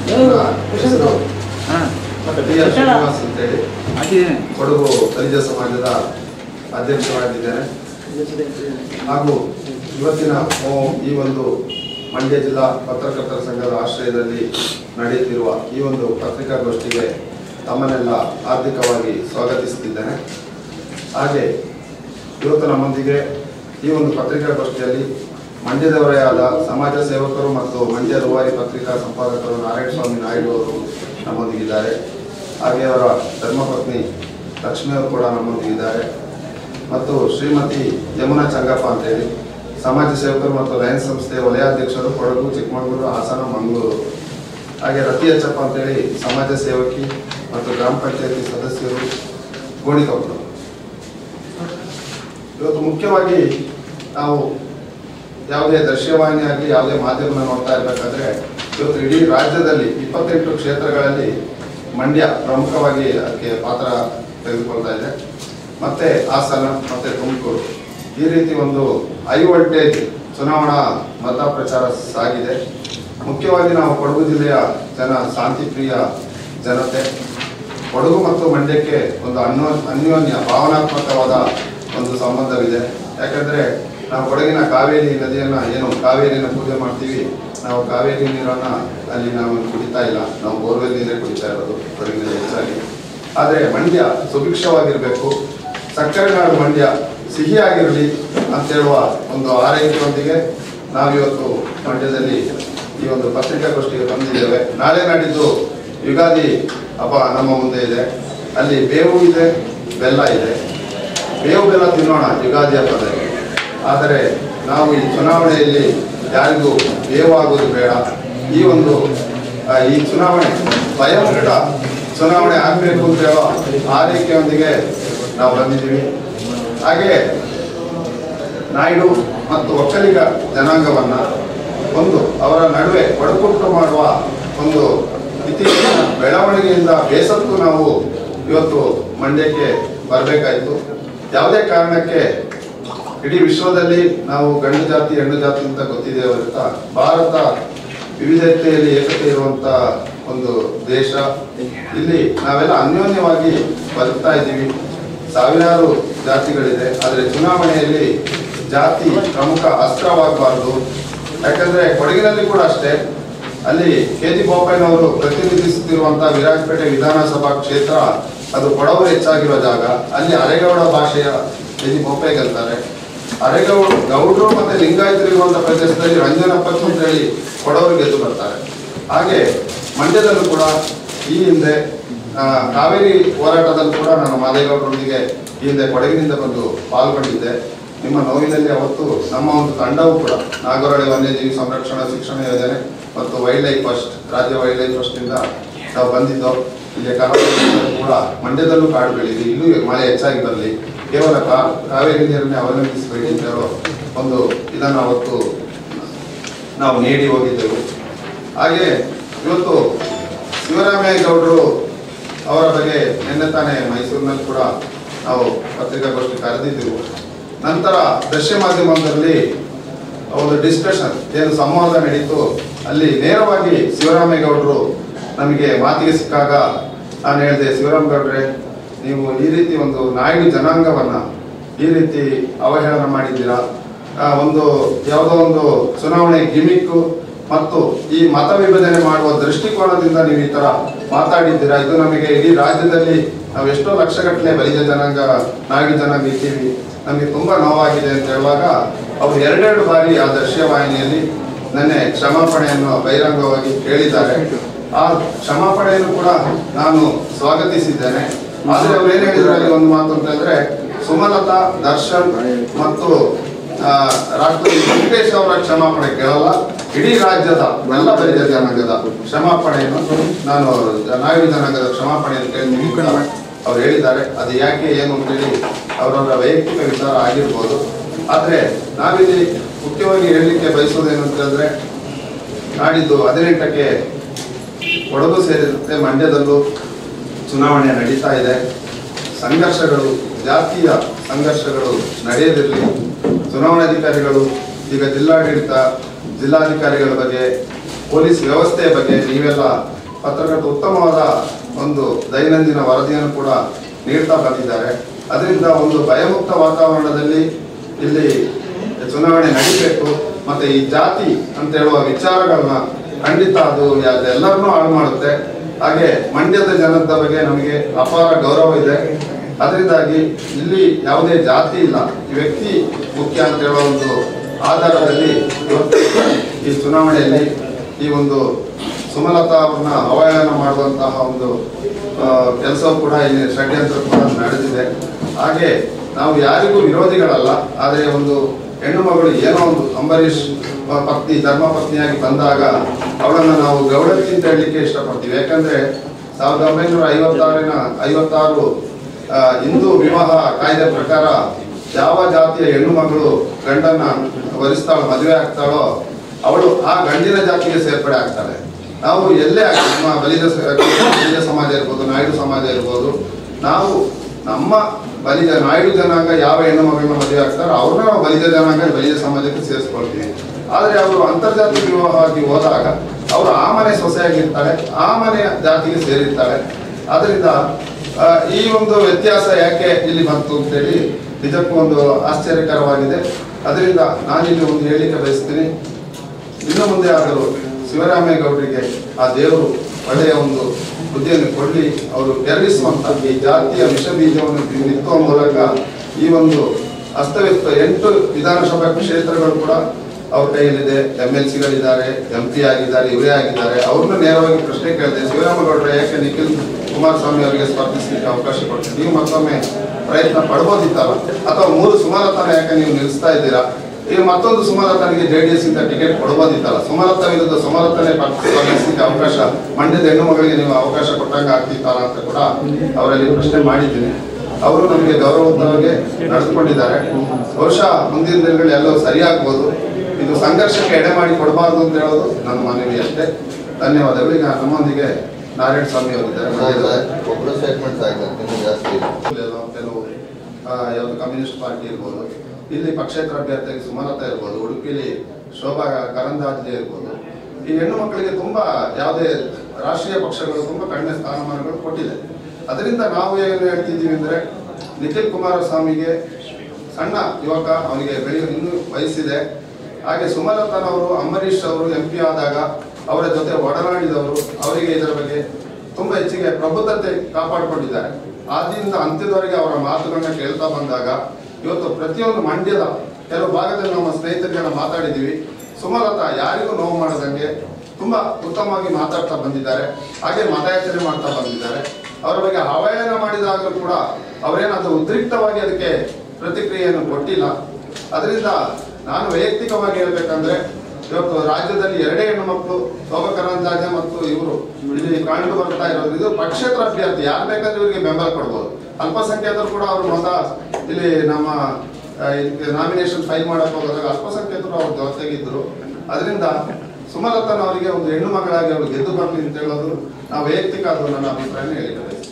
ನನ್ನ ಹೆಸರು ಹಾಂ ಟಿ ಆರ್ ಶ್ರೀನಿವಾಸ್ ಅಂತೇಳಿ ಹಾಕಿದ್ದೇನೆ ಕೊಡಗು ಖನಿಜ ಸಮಾಜದ ಅಧ್ಯಕ್ಷರಾಗಿದ್ದೇನೆ ಹಾಗೂ ಇವತ್ತಿನ ಓ- ಈ ಒಂದು ಮಂಡ್ಯ ಜಿಲ್ಲಾ ಪತ್ರಕರ್ತರ ಸಂಘದ ಆಶ್ರಯದಲ್ಲಿ ನಡೆಯುತ್ತಿರುವ ಈ ಒಂದು ಪತ್ರಿಕಾಗೋಷ್ಠಿಗೆ ತಮ್ಮನ್ನೆಲ್ಲ ಹಾರ್ದಿಕವಾಗಿ ಸ್ವಾಗತಿಸುತ್ತಿದ್ದೇನೆ ಹಾಗೆ ಇವತ್ತು ನಮ್ಮೊಂದಿಗೆ ಈ ಒಂದು ಪತ್ರಿಕಾಗೋಷ್ಠಿಯಲ್ಲಿ ಮಂಡ್ಯದವರೇ ಆದ ಸಮಾಜ ಸೇವಕರು ಮತ್ತು ಮಂಡ್ಯ ರೂವಾರಿ ಪತ್ರಿಕಾ ಸಂಪಾದಕರು ನಾರಾಯಣ ಸ್ವಾಮಿ ನಾಯ್ಡು ಅವರು ನಮ್ಮೊಂದಿಗಿದ್ದಾರೆ ಹಾಗೆ ಅವರ ಧರ್ಮಪತ್ನಿ ಲಕ್ಷ್ಮಿ ಅವರು ಕೂಡ ನಮ್ಮೊಂದಿಗಿದ್ದಾರೆ ಮತ್ತು ಶ್ರೀಮತಿ ಯಮುನಾ ಚಂಗಪ್ಪ ಅಂತೇಳಿ ಸಮಾಜ ಸೇವಕರು ಮತ್ತು ಲಯನ್ಸ್ ಸಂಸ್ಥೆಯ ವಲಯಾಧ್ಯಕ್ಷರು ಕೊಡಗು ಚಿಕ್ಕಮಗಳೂರು ಹಾಸನ ಮಂಗಳೂರು ಹಾಗೆ ರತಿ ಅಚ್ಚಪ್ಪ ಅಂತೇಳಿ ಸಮಾಜ ಸೇವಕಿ ಮತ್ತು ಗ್ರಾಮ ಪಂಚಾಯತಿ ಸದಸ್ಯರು ಗೋಣಿಕೊಪ್ಪರು ಇವತ್ತು ಮುಖ್ಯವಾಗಿ ನಾವು ಯಾವುದೇ ದೃಶ್ಯವಾಹಿನಿ ಆಗಲಿ ಯಾವುದೇ ಮಾಧ್ಯಮ ನೋಡ್ತಾ ಇರಬೇಕಾದ್ರೆ ಇವತ್ತು ಇಡೀ ರಾಜ್ಯದಲ್ಲಿ ಇಪ್ಪತ್ತೆಂಟು ಕ್ಷೇತ್ರಗಳಲ್ಲಿ ಮಂಡ್ಯ ಪ್ರಮುಖವಾಗಿ ಅದಕ್ಕೆ ಪಾತ್ರ ತೆಗೆದುಕೊಳ್ತಾ ಇದೆ ಮತ್ತೆ ಹಾಸನ ಮತ್ತೆ ತುಮಕೂರು ಈ ರೀತಿ ಒಂದು ಹೈ ವೋಲ್ಟೇಜ್ ಚುನಾವಣಾ ಮತ ಪ್ರಚಾರ ಸಾಗಿದೆ ಮುಖ್ಯವಾಗಿ ನಾವು ಕೊಡಗು ಜಿಲ್ಲೆಯ ಜನ ಶಾಂತಿಪ್ರಿಯ ಜನತೆ ಕೊಡಗು ಮತ್ತು ಮಂಡ್ಯಕ್ಕೆ ಒಂದು ಅನ್ಯೋ ಅನ್ಯೋನ್ಯ ಭಾವನಾತ್ಮಕವಾದ ಒಂದು ಸಂಬಂಧವಿದೆ ಯಾಕಂದ್ರೆ ನಾವು ಕೊಡಗಿನ ಕಾವೇರಿ ನದಿಯನ್ನ ಏನು ಕಾವೇರಿನ ಪೂಜೆ ಮಾಡ್ತೀವಿ ನಾವು ಕಾವೇರಿ ನೀರನ್ನ ಅಲ್ಲಿ ನಾವು ಕುಡಿತಾ ಇಲ್ಲ ನಾವು ಬೋರ್ವೆಲ್ ನೀರೇ ಕುಡಿತಾ ಇರೋದು ಕೊಡಗಿನಲ್ಲಿ ಹೆಚ್ಚಾಗಿ ಆದರೆ ಮಂಡ್ಯ ಸುಭಿಕ್ಷವಾಗಿರಬೇಕು ಸಕ್ಕರೆ ನಾಡು ಮಂಡ್ಯ ಸಿಹಿಯಾಗಿರಲಿ ಅಂತ ಹೇಳುವ ಒಂದು ಆರೈಕೆಯೊಂದಿಗೆ ನಾವಿವತ್ತು ಮಂಡ್ಯದಲ್ಲಿ ಈ ಒಂದು ಪತ್ರಿಕಾಗೋಷ್ಠಿಗೆ ಬಂದಿದ್ದೇವೆ ನಾಳೆ ನಾಡಿದ್ದು ಯುಗಾದಿ ಹಬ್ಬ ನಮ್ಮ ಮುಂದೆ ಇದೆ ಅಲ್ಲಿ ಬೇವು ಇದೆ ಬೆಲ್ಲ ಇದೆ ಬೇವು ಬೆಲ್ಲ ತಿನ್ನೋಣ ಯುಗಾದಿ ಹಬ್ಬದಲ್ಲಿ ಆದರೆ ನಾವು ಈ ಚುನಾವಣೆಯಲ್ಲಿ ಯಾರಿಗೂ ಬೇವಾಗೋದು ಬೇಡ ಈ ಒಂದು ಆ, ಈ ಚುನಾವಣೆ ಭಯಮುಕ್ತ ಚುನಾವಣೆ ಆಗಬೇಕು ಅಂತ ಹೇಳೋ ಆರೈಕೆಯೊಂದಿಗೆ ನಾವು ಬಂದಿದ್ದೀವಿ ಹಾಗೆ ನಾಯ್ಡು ಮತ್ತು ಒಕ್ಕಲಿಗ ಜನಾಂಗವನ್ನ ಒಂದು ಅವರ ನಡುವೆ ಒಡಕುಂಟು ಮಾಡುವ ಒಂದು ಇತ್ತೀಚಿನ ಬೆಳವಣಿಗೆಯಿಂದ ಬೇಸತ್ತು ನಾವು ಇವತ್ತು ಮಂಡ್ಯಕ್ಕೆ ಬರಬೇಕಾಯಿತು ಯಾವುದೇ ಕಾರಣಕ್ಕೆ ಇಡೀ ವಿಶ್ವದಲ್ಲಿ ನಾವು ಗಂಡು ಜಾತಿ ಹೆಣ್ಣು ಜಾತಿ ಅಂತ ಗೊತ್ತಿದೆ ಹೊರತ ಭಾರತ ವಿವಿಧತೆಯಲ್ಲಿ ಏಕತೆ ಇರುವಂತ ಒಂದು ದೇಶ ಇಲ್ಲಿ ನಾವೆಲ್ಲ ಅನ್ಯೋನ್ಯವಾಗಿ ಬದುಕ್ತಾ ಇದ್ದೀವಿ ಸಾವಿರಾರು ಜಾತಿಗಳಿದೆ ಆದರೆ ಚುನಾವಣೆಯಲ್ಲಿ ಜಾತಿ ಪ್ರಮುಖ ಅಸ್ತ್ರವಾಗಬಾರದು ಯಾಕಂದ್ರೆ ಕೊಡಗಿನಲ್ಲಿ ಕೂಡ ಅಷ್ಟೇ ಅಲ್ಲಿ ಕೆ ಜಿ ಬೋಪಯ್ಯನವರು ಪ್ರತಿನಿಧಿಸುತ್ತಿರುವಂತಹ ವಿರಾಜಪೇಟೆ ವಿಧಾನಸಭಾ ಕ್ಷೇತ್ರ ಅದು ಕೊಡವರು ಹೆಚ್ಚಾಗಿರೋ ಜಾಗ ಅಲ್ಲಿ ಅರೆಗೌಡ ಭಾಷೆಯ ಕೆ ಜಿ ಬೋಪಯ್ಯ ಗೆಲ್ತಾರೆ ಅರೆಗೌಡ ಗೌಡರು ಮತ್ತೆ ಲಿಂಗಾಯತರು ಇರುವಂತಹ ಪ್ರದೇಶದಲ್ಲಿ ರಂಜನಪ್ಪತ್ತು ಅಂತ ಹೇಳಿ ಕೊಡವರು ಗೆದ್ದು ಬರ್ತಾರೆ ಹಾಗೆ ಮಂಡ್ಯದಲ್ಲೂ ಕೂಡ ಈ ಹಿಂದೆ ಆ, ಕಾವೇರಿ ಹೋರಾಟದಲ್ಲೂ ಕೂಡ ನಾನು ಮಾದೇಗೌಡರೊಂದಿಗೆ ಈ ಹಿಂದೆ ಕೊಡಗಿನಿಂದ ಬಂದು ಪಾಲ್ಗೊಂಡಿದ್ದೆ ನಿಮ್ಮ ನೋವಿನಲ್ಲಿ ಅವತ್ತು ನಮ್ಮ ಒಂದು ತಂಡವು ಕೂಡ ನಾಗರಹಳ್ಳಿ ವನ್ಯಜೀವಿ ಸಂರಕ್ಷಣಾ ಶಿಕ್ಷಣ ಯೋಜನೆ ಮತ್ತು ವೈಲ್ಡ್ ಲೈಫ್ ಫಸ್ಟ್ ರಾಜ್ಯ ವೈಲ್ಡ್ ಲೈಫ್ ಫಸ್ಟ್ ಇಂದ ನಾವು ಬಂದಿದ್ದೋ ಇಲ್ಲಿ ಕರಾವಳಿ ಕೂಡ ಮಂಡ್ಯದಲ್ಲೂ ಕಾಡು ಬೆಳೀಲಿ ಇಲ್ಲೂ ಮಳೆ ಹೆಚ್ಚಾಗಿ ಬರಲಿ ಕೇವಲ ಕಾ- ಕಾವೇರಿ ನೀರನ್ನೇ ಅವಲಂಬಿಸಬೇಡಿ ಅಂತ ಹೇಳೋ ಒಂದು ಇದನ್ನು ಅವತ್ತು ನಾವು ನೀಡಿ ಹೋಗಿದ್ದೆವು ಹಾಗೆ ಇವತ್ತು ಶಿವರಾಮಯ್ಯ ಗೌಡರು ಅವರ ಬಗ್ಗೆ ನಿನ್ನೆ ತಾನೇ ಮೈಸೂರಿನಲ್ಲಿ ಕೂಡ ನಾವು ಪತ್ರಿಕಾಗೋಷ್ಠಿ ಕರೆದಿದ್ದೆವು ನಂತರ ದೃಶ್ಯ ಮಾಧ್ಯಮದಲ್ಲಿ ಒಂದು ಡಿಸ್ಕಷನ್ ಏನು ಸಂವಾದ ನಡೀತು ಅಲ್ಲಿ ನೇರವಾಗಿ ಶಿವರಾಮಯ್ಯ ಗೌಡರು ನಮಗೆ ಮಾತಿಗೆ ಸಿಕ್ಕಾಗ ನಾನು ಹೇಳಿದೆ ಶಿವರಾಮ್ ಗೌಡ್ರೆ ನೀವು ಈ ರೀತಿ ಒಂದು ನಾಯ್ಡು ಜನಾಂಗವನ್ನ ಈ ರೀತಿ ಅವಹೇಳನ ಮಾಡಿದ್ದೀರಾ ಆ, ಒಂದು ಯಾವುದೋ ಒಂದು ಚುನಾವಣೆ ಗಿಮಿಕ್ಕು ಮತ್ತು ಈ ಮತ ವಿಭಜನೆ ಮಾಡುವ ದೃಷ್ಟಿಕೋನದಿಂದ ನೀವು ಈ ತರ ಮಾತಾಡಿದ್ದೀರಾ ಇದು ನಮಗೆ ಇಡೀ ರಾಜ್ಯದಲ್ಲಿ ನಾವು ಎಷ್ಟೋ ಲಕ್ಷಗಟ್ಟಲೆ ಬಲಿಜ ಜನಾಂಗ ನಾಗಿ ಜನಾಂಗ ಇದ್ದೀವಿ ನಮಗೆ ತುಂಬಾ ನೋವಾಗಿದೆ ಅಂತ ಹೇಳುವಾಗ ಅವರು ಎರಡೆರಡು ಬಾರಿ ಆ ದೃಶ್ಯವಾಹಿನಿಯಲ್ಲಿ ನೆನ್ನೆ ಕ್ಷಮಾಪಣೆಯನ್ನು ಬಹಿರಂಗವಾಗಿ ಹೇಳಿದ್ದಾರೆ ಆ ಕ್ಷಮಾಪಣೆಯನ್ನು ಕೂಡ ನಾನು ಸ್ವಾಗತಿಸಿದ್ದೇನೆ ಆದ್ರೆ ಅವ್ರು ಏನ್ ಹೇಳಿದ್ರು ಅಲ್ಲಿ ಒಂದು ಮಾತು ಅಂತ ಹೇಳಿದ್ರೆ ಸುಮಲತಾ ದರ್ಶನ್ ಮತ್ತು ಆ, ರಾಷ್ಟ್ರಪತಿ ವೆಂಕಟೇಶ್ ಅವರ ಕ್ಷಮಾಪಣೆ ಕೇಳಲ್ಲ ಇಡೀ ರಾಜ್ಯದ ಎಲ್ಲ ಬಲಿಜ ಜನಾಂಗದ ಕ್ಷಮಾಪಣೆಯನ್ನು ನಾನು ನಾಯ್ಡು ಜನಾಂಗದ ಕ್ಷಮಾಪಣೆಯನ್ನು ಕೇಳಿ ಅವ್ರು ಹೇಳಿದ್ದಾರೆ ಅದು ಯಾಕೆ ಏನು ಅಂತೇಳಿ ಅವರವರ ವೈಯಕ್ತಿಕ ವಿಚಾರ ಆಗಿರ್ಬೋದು ಆದ್ರೆ ನಾವಿಲ್ಲಿ ಮುಖ್ಯವಾಗಿ ಹೇಳಲಿಕ್ಕೆ ಬಯಸೋದೇನು ಅಂತ ಹೇಳಿದ್ರೆ ನಾಡಿದ್ದು ಹದಿನೆಂಟಕ್ಕೆ ಕೊಡಗು ಸೇರಿದಂತೆ ಮಂಡ್ಯದಲ್ಲೂ ಚುನಾವಣೆ ನಡೀತಾ ಇದೆ ಸಂಘರ್ಷಗಳು ಜಾತಿಯ ಸಂಘರ್ಷಗಳು ನಡೆಯದಿರಲಿ ಚುನಾವಣಾಧಿಕಾರಿಗಳು ಈಗ ಜಿಲ್ಲಾಡಳಿತ ಜಿಲ್ಲಾಧಿಕಾರಿಗಳ ಬಗ್ಗೆ ಪೊಲೀಸ್ ವ್ಯವಸ್ಥೆಯ ಬಗ್ಗೆ ನೀವೆಲ್ಲ ಪತ್ರಕರ್ತ ಉತ್ತಮವಾದ ಒಂದು ದೈನಂದಿನ ವರದಿಯನ್ನು ಕೂಡ ನೀಡ್ತಾ ಬಂದಿದ್ದಾರೆ ಅದರಿಂದ ಒಂದು ಭಯಮುಕ್ತ ವಾತಾವರಣದಲ್ಲಿ ಇಲ್ಲಿ ಚುನಾವಣೆ ನಡೀಬೇಕು ಮತ್ತೆ ಈ ಜಾತಿ ಅಂತ ಹೇಳುವ ವಿಚಾರಗಳನ್ನ ಖಂಡಿತ ಅದು ಎಲ್ಲರನ್ನೂ ಹಾಳು ಮಾಡುತ್ತೆ ಹಾಗೆ ಮಂಡ್ಯದ ಜನದ ಬಗ್ಗೆ ನಮಗೆ ಅಪಾರ ಗೌರವ ಇದೆ ಅದರಿಂದಾಗಿ ಇಲ್ಲಿ ಯಾವುದೇ ಜಾತಿ ಇಲ್ಲ ಈ ವ್ಯಕ್ತಿ ಮುಖ್ಯ ಅಂತ ಹೇಳುವ ಒಂದು ಆಧಾರದಲ್ಲಿ ಇವತ್ತು ಈ ಚುನಾವಣೆಯಲ್ಲಿ ಈ ಒಂದು ಸುಮಲತಾ ಅವ್ರನ್ನ ಅವಹೇಳನ ಮಾಡುವಂತಹ ಒಂದು ಕೆಲಸವು ಕೂಡ ಇಲ್ಲಿ ಷಡ್ಯಂತ್ರ ಕೂಡ ನಡೆದಿದೆ ಹಾಗೆ ನಾವು ಯಾರಿಗೂ ವಿರೋಧಿಗಳಲ್ಲ ಆದರೆ ಒಂದು ಹೆಣ್ಣು ಮಗಳು ಏನೋ ಒಂದು ಅಂಬರೀಷ್ ಪತ್ನಿ ಧರ್ಮ ಪತ್ನಿಯಾಗಿ ಬಂದಾಗ ಅವಳನ್ನು ನಾವು ಗೌಡತಿ ಅಂತ ಹೇಳಲಿಕ್ಕೆ ಇಷ್ಟಪಡ್ತೀವಿ ಯಾಕಂದ್ರೆ ಸಾವಿರದ ಒಂಬೈನೂರ ಐವತ್ತಾರಿನ ಐವತ್ತಾರು ಆ, ಹಿಂದೂ ವಿವಾಹ ಕಾಯ್ದೆ ಪ್ರಕಾರ ಯಾವ ಜಾತಿಯ ಹೆಣ್ಣು ಮಗಳು ಗಂಡನ್ನ ವರಿಸ್ತಾಳೋ ಮದುವೆ ಆಗ್ತಾಳೋ ಅವಳು ಆ ಗಂಡಿನ ಜಾತಿಗೆ ಸೇರ್ಪಡೆ ಆಗ್ತಾಳೆ ನಾವು ಎಲ್ಲೇ ಆಗ್ಲಿ, ನಮ್ಮ ಬಲಿಜ ಸ- ಬಲಿಜ ಸಮಾಜ ಇರ್ಬೋದು ನಾಯ್ಡು ಸಮಾಜ ಇರ್ಬೋದು ನಾವು ನಮ್ಮ ಬಲಿಜ ನಾಯ್ಡು ಜನಾಂಗ ಯಾವ ಹೆಣ್ಣು ಮಗಳನ್ನ ಮದುವೆ ಆಗ್ತಾರೋ ಅವ್ರನ್ನ ನಾವು ಬಲಿಜ ಜನಾಂಗ ಬಲಿಜ ಸಮಾಜಕ್ಕೆ ಸೇರಿಸ್ಕೊಳ್ತೀವಿ ಆದರೆ ಅವರು ಅಂತರ್ಜಾತಿ ವಿವಾಹ ಆಗಿ ಹೋದಾಗ ಅವರು ಆ ಮನೆ ಸೊಸೆಯಾಗಿರ್ತಾಳೆ ಆ ಮನೆಯ ಜಾತಿಗೆ ಸೇರಿರ್ತಾಳೆ ಅದರಿಂದ ಆ, ಈ ಒಂದು ವ್ಯತ್ಯಾಸ ಯಾಕೆ ಇಲ್ಲಿ ಬಂತು ಅಂತೇಳಿ ನಿಜಕ್ಕೂ ಒಂದು ಆಶ್ಚರ್ಯಕರವಾಗಿದೆ ಅದರಿಂದ ನಾನಿಲ್ಲಿ ಒಂದು ಹೇಳಿಕೆ ಬಯಸ್ತೀನಿ ಇನ್ನು ಮುಂದೆ ಆದರೂ ಶಿವರಾಮೇಗೌಡರಿಗೆ ಆ ದೇವರು ಒಳ್ಳೆಯ ಒಂದು ಬುದ್ಧಿಯನ್ನು ಕೊಡಲಿ ಅವರು ಕೆರಳಿಸುವಂತ ಈ ಜಾತಿಯ ವಿಷ ಬೀಜವನ್ನು ನಿತ್ತುವ ಮೂಲಕ ಈ ಒಂದು ಅಸ್ತವ್ಯಸ್ತ ಎಂಟು ವಿಧಾನಸಭಾ ಕ್ಷೇತ್ರಗಳು ಕೂಡ ಅವ್ರ ಕೈಯಲ್ಲಿದೆ ಎಂ ಎಲ್ ಸಿಗಳಿದ್ದಾರೆ ಎಂ ಪಿ ಆಗಿದ್ದಾರೆ ಇವರೇ ಆಗಿದ್ದಾರೆ ಅವ್ರನ್ನ ನೇರವಾಗಿ ಪ್ರಶ್ನೆ ಕೇಳಿದೆ ಶಿವರಾಮೇಗೌಡರು ಯಾಕೆ ನಿಖಿಲ್ ಕುಮಾರಸ್ವಾಮಿ ಅವರಿಗೆ ಸ್ಪರ್ಧಿಸಲಿಕ್ಕೆ ಅವಕಾಶ ಕೊಡ್ತೀವಿ ನೀವು ಮತ್ತೊಮ್ಮೆ ಪ್ರಯತ್ನ ಪಡ್ಬೋದಿತ್ತಲ್ಲ ಅಥವಾ ಮೂರು ಸುಮಾರತನ ಯಾಕೆ ನೀವು ನಿಲ್ಲಿಸ್ತಾ ಇದ್ದೀರಾ ಈಗ ಮತ್ತೊಂದು ಸುಮಲತನಿಗೆ ಜೆ ಡಿ ಎಸ್ ಇಂದ ಟಿಕೆಟ್ ಕೊಡ್ಬೋದಿತ್ತಲ್ಲ ಸುಮಲತ ವಿರುದ್ಧ ಸುಮಲತನೇ ಸ್ಪರ್ಧಿಸಲಿಕ್ಕೆ ಅವಕಾಶ ಮಂಡ್ಯದ ಹೆಣ್ಣು ಮಗಳಿಗೆ ನೀವು ಅವಕಾಶ ಕೊಟ್ಟಂಗೆ ಆಗ್ತಿತ್ತಲ್ಲ ಅಂತ ಕೂಡ ಅವರಲ್ಲಿ ಪ್ರಶ್ನೆ ಮಾಡಿದ್ದೀನಿ ಅವರು ನಮಗೆ ಗೌರವವಾಗಿ ನಡೆದುಕೊಂಡಿದ್ದಾರೆ ಬಹುಶಃ ಮುಂದಿನ ದಿನಗಳು ಎಲ್ಲವೂ ಸರಿಯಾಗ್ಬೋದು ಇದು ಸಂಘರ್ಷಕ್ಕೆ ಎಡೆ ಮಾಡಿ ಕೊಡಬಾರ್ದು ಅಂತ ಹೇಳೋದು ನನ್ನ ಮನವಿ ಅಷ್ಟೇ ಧನ್ಯವಾದಗಳು ಈಗ ನಮ್ಮೊಂದಿಗೆ ನಾರಾಯಣ ಸ್ವಾಮಿ ಅವರಿದ್ದಾರೆ ಮಂಡ್ಯದ- ಒಬ್ಬರು ಸ್ಟೇಟ್ಮೆಂಟ್ಸ್ ಆಗಿದ್ದಾರೆ ಇನ್ನೂ ಜಾಸ್ತಿ ಇದೆ ಕೆಲವು ಕೆಲವು ಆ, ಯಾವುದು ಕಮ್ಯುನಿಸ್ಟ್ ಪಾರ್ಟಿ ಇರ್ಬೋದು ಇಲ್ಲಿ ಪಕ್ಷೇತರ ಅಭ್ಯರ್ಥಿಯಾಗಿ ಸುಮಲತಾ ಇರ್ಬೋದು ಉಡುಪಿಲಿ ಶೋಭಾ ಕರಂದಾಜೆ ಇರ್ಬೋದು ಈ ಹೆಣ್ಣು ಮಕ್ಕಳಿಗೆ ತುಂಬಾ ಯಾವುದೇ ರಾಷ್ಟ್ರೀಯ ಪಕ್ಷಗಳು ತುಂಬಾ ಕಡಿಮೆ ಸ್ಥಾನಮಾನಗಳು ಕೊಟ್ಟಿದೆ ಅದರಿಂದ ನಾವು ಏನು ಹೇಳ್ತಿದ್ದೀವಿ ಅಂದ್ರೆ ನಿಖಿಲ್ ಕುಮಾರಸ್ವಾಮಿಗೆ ಸಣ್ಣ ಯುವಕ ಅವನಿಗೆ ಬೆಳೆಯುವ ಇನ್ನೂ ವಯಸ್ಸಿದೆ ಹಾಗೆ ಸುಮಲತಾನವರು ಅಂಬರೀಷ್ ಅವರು ಎಂ ಪಿ ಆದಾಗ ಅವರ ಜೊತೆ ಒಡನಾಡಿದವರು ಅವರಿಗೆ ಇದರ ಬಗ್ಗೆ ತುಂಬಾ ಹೆಚ್ಚಿಗೆ ಪ್ರಬುದ್ಧತೆ ಕಾಪಾಡಿಕೊಂಡಿದ್ದಾರೆ ಆದ್ರಿಂದ ಅಂತ್ಯದವರೆಗೆ ಅವರ ಮಾತುಗಳನ್ನ ಕೇಳ್ತಾ ಬಂದಾಗ ಇವತ್ತು ಪ್ರತಿಯೊಂದು ಮಂಡ್ಯದ ಕೆಲವು ಭಾಗದಲ್ಲಿ ನಮ್ಮ ಸ್ನೇಹಿತರಿಗೆ ನಾವು ಮಾತಾಡಿದ್ದೀವಿ ಸುಮಲತಾ ಯಾರಿಗೂ ನೋವು ಮಾಡದಂಗೆ ತುಂಬಾ ಉತ್ತಮವಾಗಿ ಮಾತಾಡ್ತಾ ಬಂದಿದ್ದಾರೆ ಹಾಗೆ ಮತಯಾಚನೆ ಮಾಡ್ತಾ ಬಂದಿದ್ದಾರೆ ಅವರ ಬಗ್ಗೆ ಅವಹೇಳನ ಮಾಡಿದಾಗಲೂ ಕೂಡ ಅವರೇನಾದ್ರೂ ಉದ್ರಿಕ್ತವಾಗಿ ಅದಕ್ಕೆ ಪ್ರತಿಕ್ರಿಯೆಯನ್ನು ಕೊಟ್ಟಿಲ್ಲ ಅದರಿಂದ ನಾನು ವೈಯಕ್ತಿಕವಾಗಿ ಹೇಳ್ಬೇಕಂದ್ರೆ ಇವತ್ತು ರಾಜ್ಯದಲ್ಲಿ ಎರಡೇ ಹೆಣ್ಣು ಮಕ್ಕಳು ಶೋಭಾ ಕರಂದ್ಲಾಜೆ ಮತ್ತು ಇವರು ಇಲ್ಲಿ ಕಂಡು ಬರ್ತಾ ಇರೋದು ಇದು ಪಕ್ಷೇತರ ಅಭ್ಯರ್ಥಿ ಯಾರು ಬೇಕಾದ್ರೆ ಇವರಿಗೆ ಬೆಂಬಲ ಕೊಡ್ಬೋದು ಅಲ್ಪಸಂಖ್ಯಾತರು ಕೂಡ ಅವರು ಮೊದ ಇಲ್ಲಿ ನಮ್ಮ ನಾಮಿನೇಷನ್ ಫೈಲ್ ಮಾಡಕ್ ಹೋದಾಗ ಅಲ್ಪಸಂಖ್ಯಾತರು ಅವ್ರ ಜೊತೆಗಿದ್ರು ಅದರಿಂದ ಸುಮಲತನ್ ಅವರಿಗೆ ಒಂದು ಹೆಣ್ಣು ಮಗಳಾಗಿ ಅವಳು ಗೆದ್ದು ಬರ್ಲಿ ಅಂತ ಹೇಳೋದು ನಾವು ವೈಯಕ್ತಿಕ ಅದು ನನ್ನ ಅಭಿಪ್ರಾಯ ಹೇಳಿದ್ದಾರೆ